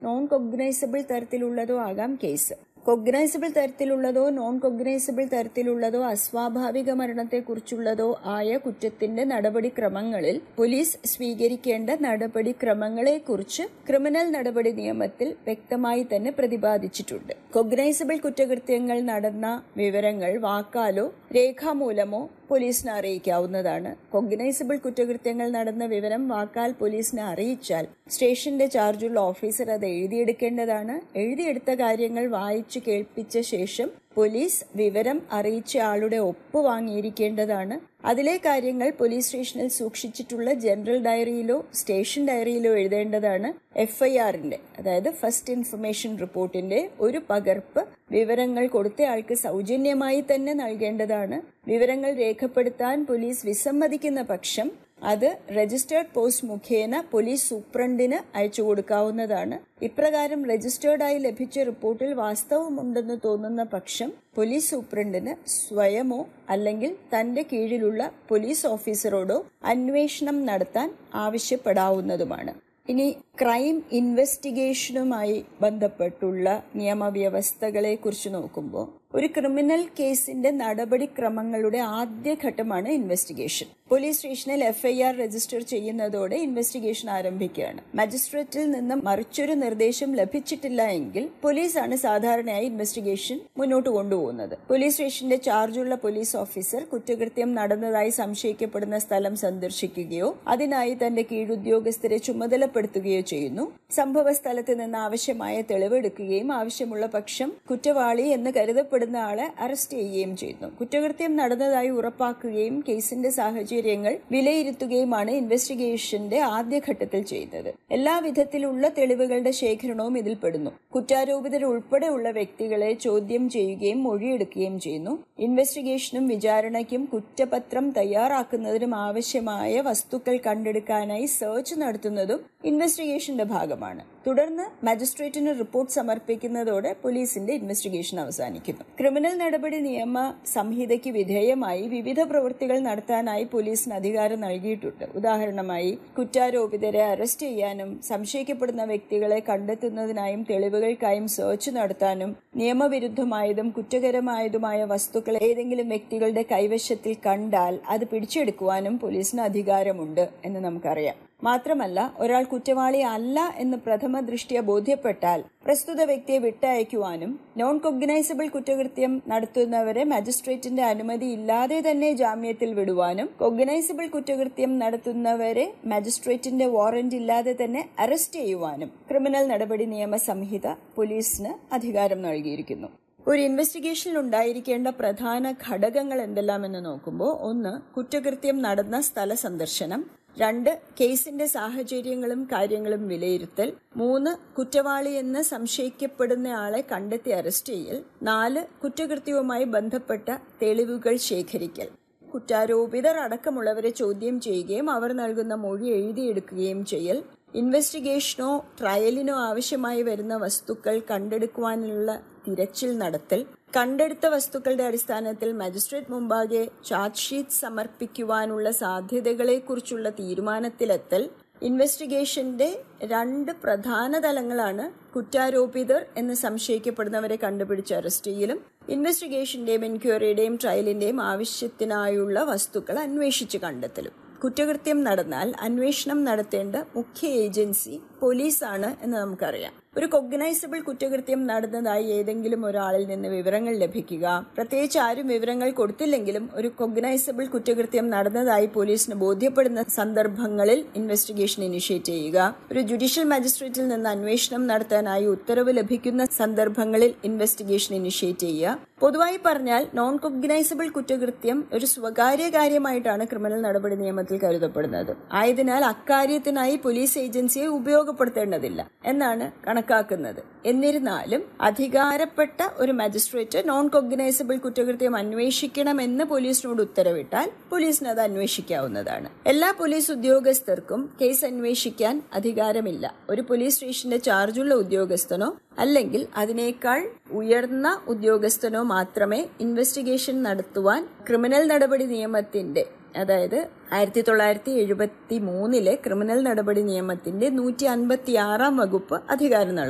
non cognizable തരത്തിലുള്ളതോ ആകാം case cognizable തരത്തിലുള്ളതോ നോൺ കൊഗ്നൈസബിൾ തരത്തിലുള്ളതോ അസ്വാഭാവിക മരണത്തെക്കുറിച്ചുള്ളതോ ആയ കുറ്റത്തിന്റെ നടപടിക്രമങ്ങളിൽ പോലീസ് സ്വീകരിക്കേണ്ട നടപടിക്രമങ്ങളെക്കുറിച്ച് ക്രിമിനൽ നടപടി നിയമത്തിൽ വ്യക്തമായി തന്നെ പ്രതിപാദിച്ചിട്ടുണ്ട് കൊഗ്നൈസബിൾ കുറ്റകൃത്യങ്ങൾ നടന്ന വിവരങ്ങൾ വാക്കാലോ രേഖാമൂലമോ പോലീസിനെ അറിയിക്കാവുന്നതാണ് കൊഗ്നൈസബിൾ കുറ്റകൃത്യങ്ങൾ നടന്ന വിവരം വാക്കാൽ പോലീസിനെ അറിയിച്ചാൽ സ്റ്റേഷന്റെ ചാർജുള്ള ഓഫീസർ അത് എഴുതിയെടുക്കേണ്ടതാണ് എഴുതിയെടുത്ത കാര്യങ്ങൾ വായിച്ചു കേൾപ്പിച്ച ശേഷം പോലീസ് വിവരം അറിയിച്ച ആളുടെ ഒപ്പ് വാങ്ങിയിരിക്കേണ്ടതാണ് അതിലെ കാര്യങ്ങൾ പോലീസ് സ്റ്റേഷനിൽ സൂക്ഷിച്ചിട്ടുള്ള ജനറൽ ഡയറിയിലോ സ്റ്റേഷൻ ഡയറിയിലോ എഴുതേണ്ടതാണ് എഫ് ഐ ആറിന്റെ അതായത് ഫസ്റ്റ് ഇൻഫർമേഷൻ റിപ്പോർട്ടിന്റെ ഒരു പകർപ്പ് വിവരങ്ങൾ കൊടുത്തയാൾക്ക് സൗജന്യമായി തന്നെ നൽകേണ്ടതാണ് വിവരങ്ങൾ രേഖപ്പെടുത്താൻ പോലീസ് വിസമ്മതിക്കുന്ന പക്ഷം അത് രജിസ്റ്റേർഡ് പോസ്റ്റ് മുഖേന പോലീസ് സൂപ്രണ്ടിന് അയച്ചു കൊടുക്കാവുന്നതാണ് ഇപ്രകാരം രജിസ്റ്റേർഡായി ലഭിച്ച റിപ്പോർട്ടിൽ വാസ്തവമുണ്ടെന്ന് തോന്നുന്ന പക്ഷം പോലീസ് സൂപ്രണ്ടിന് സ്വയമോ അല്ലെങ്കിൽ തന്റെ കീഴിലുള്ള പോലീസ് ഓഫീസറോടോ അന്വേഷണം നടത്താൻ ആവശ്യപ്പെടാവുന്നതുമാണ് ഇനി ക്രൈം ഇൻവെസ്റ്റിഗേഷനുമായി ബന്ധപ്പെട്ടുള്ള നിയമവ്യവസ്ഥകളെ കുറിച്ച് നോക്കുമ്പോൾ ഒരു ക്രിമിനൽ കേസിന്റെ നടപടിക്രമങ്ങളുടെ ആദ്യഘട്ടമാണ് ഇൻവെസ്റ്റിഗേഷൻ പോലീസ് സ്റ്റേഷനിൽ എഫ്ഐആർ രജിസ്റ്റർ ചെയ്യുന്നതോടെ ഇൻവെസ്റ്റിഗേഷൻ ആരംഭിക്കുകയാണ് മജിസ്ട്രേറ്റിൽ നിന്ന് മറിച്ചൊരു നിർദ്ദേശം ലഭിച്ചിട്ടില്ല എങ്കിൽ പോലീസാണ് സാധാരണയായി ഇൻവെസ്റ്റിഗേഷൻ മുന്നോട്ട് കൊണ്ടുപോകുന്നത് പോലീസ് സ്റ്റേഷന്റെ ചാർജുള്ള പോലീസ് ഓഫീസർ കുറ്റകൃത്യം നടന്നതായി സംശയിക്കപ്പെടുന്ന സ്ഥലം സന്ദർശിക്കുകയോ അതിനായി തന്റെ കീഴുദ്യോഗസ്ഥരെ ചുമതലപ്പെടുത്തുകയോ ചെയ്യുന്നു സംഭവ സ്ഥലത്ത് നിന്ന് ആവശ്യമായ തെളിവെടുക്കുകയും ആവശ്യമുള്ള പക്ഷം കുറ്റവാളി എന്ന് കരുതപ്പെടുന്ന ആളെ അറസ്റ്റ് ചെയ്യുകയും ചെയ്യുന്നു കുറ്റകൃത്യം നടന്നതായി ഉറപ്പാക്കുകയും കേസിന്റെ സാഹചര്യങ്ങൾ വിലയിരുത്തുകയുമാണ് ഇൻവെസ്റ്റിഗേഷന്റെ ആദ്യഘട്ടത്തിൽ ചെയ്യുന്നത് എല്ലാ വിധത്തിലുള്ള തെളിവുകളുടെ ശേഖരണവും ഇതിൽ പെടുന്നു കുറ്റാരോപിതർ ഉൾപ്പെടെയുള്ള വ്യക്തികളെ ചോദ്യം ചെയ്യുകയും മൊഴിയെടുക്കുകയും ചെയ്യുന്നു ഇൻവെസ്റ്റിഗേഷനും വിചാരണയ്ക്കും കുറ്റപത്രം തയ്യാറാക്കുന്നതിനും ആവശ്യമായ വസ്തുക്കൾ കണ്ടെടുക്കാനായി സെർച്ച് നടത്തുന്നതും ഇൻവെസ്റ്റിഗേഷന്റെ ഭാഗമാണ് തുടർന്ന് മജിസ്ട്രേറ്റിന് റിപ്പോർട്ട് സമർപ്പിക്കുന്നതോടെ പോലീസിന്റെ ഇൻവെസ്റ്റിഗേഷൻ അവസാനിക്കുന്നു ക്രിമിനൽ നടപടി നിയമ സംഹിതയ്ക്ക് വിധേയമായി വിവിധ പ്രവൃത്തികൾ നടത്താനായി പോലീസിന് അധികാരം നൽകിയിട്ടുണ്ട് ഉദാഹരണമായി കുറ്റാരോപിതരെ അറസ്റ്റ് ചെയ്യാനും സംശയിക്കപ്പെടുന്ന വ്യക്തികളെ കണ്ടെത്തുന്നതിനായും തെളിവുകൾക്കായും സെർച്ച് നടത്താനും നിയമവിരുദ്ധമായതും കുറ്റകരമായതുമായ വസ്തുക്കൾ ഏതെങ്കിലും വ്യക്തികളുടെ കൈവശത്തിൽ കണ്ടാൽ അത് പിടിച്ചെടുക്കുവാനും പോലീസിന് അധികാരമുണ്ട് എന്ന് നമുക്കറിയാം മാത്രമല്ല ഒരാൾ കുറ്റവാളി അല്ല എന്ന് പ്രഥമ ദൃഷ്ടിയ ബോധ്യപ്പെട്ടാൽ പ്രസ്തുത വ്യക്തിയെ വിട്ടയക്കുവാനും നോൺ കൊഗ്നൈസബിൾ കുറ്റകൃത്യം നടത്തുന്നവരെ മജിസ്ട്രേറ്റിന്റെ അനുമതി ഇല്ലാതെ തന്നെ ജാമ്യത്തിൽ വിടുവാനും കൊഗ്നൈസബിൾ കുറ്റകൃത്യം നടത്തുന്നവരെ മജിസ്ട്രേറ്റിന്റെ വാറന്റ് ഇല്ലാതെ തന്നെ അറസ്റ്റ് ചെയ്യുവാനും ക്രിമിനൽ നടപടി നിയമ സംഹിത പോലീസിന് അധികാരം നൽകിയിരിക്കുന്നു ഒരു ഇൻവെസ്റ്റിഗേഷനിൽ ഉണ്ടായിരിക്കേണ്ട പ്രധാന ഘടകങ്ങൾ എന്തെല്ലാമെന്ന് നോക്കുമ്പോൾ ഒന്ന് കുറ്റകൃത്യം നടന്ന സ്ഥല സന്ദർശനം രണ്ട് കേസിന്റെ സാഹചര്യങ്ങളും കാര്യങ്ങളും വിലയിരുത്തൽ മൂന്ന് കുറ്റവാളി എന്ന് സംശയിക്കപ്പെടുന്ന ആളെ കണ്ടെത്തി അറസ്റ്റ് ചെയ്യൽ നാല് കുറ്റകൃത്യവുമായി ബന്ധപ്പെട്ട തെളിവുകൾ ശേഖരിക്കൽ കുറ്റാരോപിതർ അടക്കമുള്ളവരെ ചോദ്യം ചെയ്യുകയും അവർ നൽകുന്ന മൊഴി എഴുതിയെടുക്കുകയും ചെയ്യൽ ഇൻവെസ്റ്റിഗേഷനോ ട്രയലിനോ ആവശ്യമായി വരുന്ന വസ്തുക്കൾ കണ്ടെടുക്കുവാനുള്ള തിരച്ചിൽ നടത്തൽ കണ്ടെടുത്ത വസ്തുക്കളുടെ അടിസ്ഥാനത്തിൽ മജിസ്ട്രേറ്റ് മുമ്പാകെ ചാർജ് ഷീറ്റ് സമർപ്പിക്കുവാനുള്ള സാധ്യതകളെക്കുറിച്ചുള്ള തീരുമാനത്തിലെത്തൽ ഇൻവെസ്റ്റിഗേഷന്റെ രണ്ട് പ്രധാന തലങ്ങളാണ് കുറ്റാരോപിതർ എന്ന് സംശയിക്കപ്പെടുന്നവരെ കണ്ടുപിടിച്ച് അറസ്റ്റ് ചെയ്യലും ഇൻവെസ്റ്റിഗേഷന്റെയും എൻക്വയറിയുടെയും ട്രയലിന്റെയും ആവശ്യത്തിനായുള്ള വസ്തുക്കൾ അന്വേഷിച്ച് കണ്ടെത്തലും കുറ്റകൃത്യം നടന്നാൽ അന്വേഷണം നടത്തേണ്ട മുഖ്യ ഏജൻസി പോലീസാണ് എന്ന് നമുക്കറിയാം ഒരു കൊഗ്നൈസബിൾ കുറ്റകൃത്യം നടന്നതായി ഏതെങ്കിലും ഒരാളിൽ നിന്ന് വിവരങ്ങൾ ലഭിക്കുക പ്രത്യേകിച്ച് ആരും വിവരങ്ങൾ കൊടുത്തില്ലെങ്കിലും ഒരു കൊഗ്നൈസബിൾ കുറ്റകൃത്യം നടന്നതായി പോലീസിന് ബോധ്യപ്പെടുന്ന സന്ദർഭങ്ങളിൽ ഇൻവെസ്റ്റിഗേഷൻ ഇനിഷ്യേറ്റ് ചെയ്യുക ഒരു ജുഡീഷ്യൽ മജിസ്ട്രേറ്റിൽ നിന്ന് അന്വേഷണം നടത്താനായി ഉത്തരവ് ലഭിക്കുന്ന സന്ദർഭങ്ങളിൽ ഇൻവെസ്റ്റിഗേഷൻ ഇനിഷ്യേറ്റ് ചെയ്യുക പൊതുവായി പറഞ്ഞാൽ നോൺ കൊഗ്നൈസബിൾ കുറ്റകൃത്യം ഒരു സ്വകാര്യ കാര്യമായിട്ടാണ് ക്രിമിനൽ നടപടി നിയമത്തിൽ കരുതപ്പെടുന്നത് ആയതിനാൽ അക്കാര്യത്തിനായി പോലീസ് ഏജൻസിയെ ഉപയോഗപ്പെടുത്തേണ്ടതില്ല എന്നാണ് കണക്കാക്കുന്നത് എന്നിരുന്നാലും അധികാരപ്പെട്ട ഒരു മജിസ്ട്രേറ്റ് നോൺ കൊഗ്നൈസബിൾ കുറ്റകൃത്യം അന്വേഷിക്കണമെന്ന് പോലീസിനോട് ഉത്തരവിട്ടാൽ പോലീസിന് അത് അന്വേഷിക്കാവുന്നതാണ് എല്ലാ പോലീസ് ഉദ്യോഗസ്ഥർക്കും കേസ് അന്വേഷിക്കാൻ അധികാരമില്ല ഒരു പോലീസ് സ്റ്റേഷന്റെ ചാർജുള്ള ഉദ്യോഗസ്ഥനോ അല്ലെങ്കിൽ അതിനേക്കാൾ ഉയർന്ന ഉദ്യോഗസ്ഥനോ മാത്രമേ ഇൻവെസ്റ്റിഗേഷൻ നടത്തുവാൻ ക്രിമിനൽ നടപടി നിയമത്തിന്റെ അതായത് ആയിരത്തി തൊള്ളായിരത്തി എഴുപത്തി മൂന്നിലെ ക്രിമിനൽ നടപടി നിയമത്തിന്റെ നൂറ്റി അൻപത്തി ആറാം വകുപ്പ് അധികാരം നൽകും